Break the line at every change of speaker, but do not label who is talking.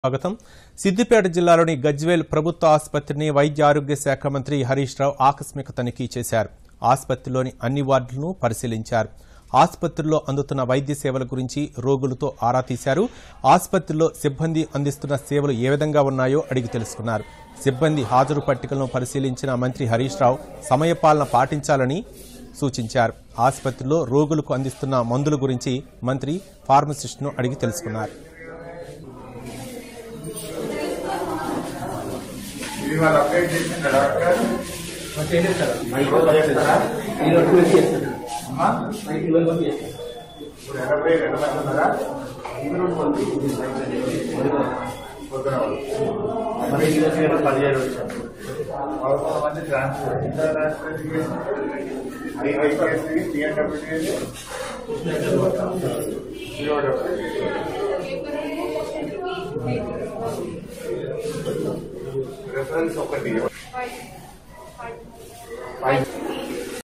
స్వాగతం సిద్దిపేట జిల్లాలోని గజ్వేల్ ప్రభుత్వ ఆసుపత్రిని వైద్య ఆరోగ్య శాఖ మంత్రి హరీష్ రావు ఆకస్మిక తనిఖీ చేశారు ఆసుపత్రిలోని అన్ని వార్డులను పరిశీలించారు ఆసుపత్రిలో అందుతున్న వైద్య సేవల గురించి రోగులతో ఆరా తీశారు ఆసుపత్రిలో సిబ్బంది అందిస్తున్న సేవలు ఏ విధంగా ఉన్నాయో అడిగి తెలుసుకున్నారు సిబ్బంది హాజరు పట్టికలను పరిశీలించిన మంత్రి హరీష్ రావు సమయపాలన పాటించాలని సూచించారు ఆసుపత్రిలో రోగులకు అందిస్తున్న మందుల గురించి మంత్రి ఫార్మసిస్ట్ను అడిగి తెలుసుకున్నారు
ఇది వాళ్ళు అప్డేట్ చేసిందా డాక్టర్ అమ్మా ఇప్పుడు ఎనభై రెండు మంది ఉన్నారా పొద్దున వాళ్ళు. పదకొండు మంది ట్రాన్స్ఫర్ ఎంత ట్రాన్స్ఫర్ ఐఐకేసి టీఎన్డబ్ల్యూకేసి రెఫరెన్స్ ఒకటి ఫైవ్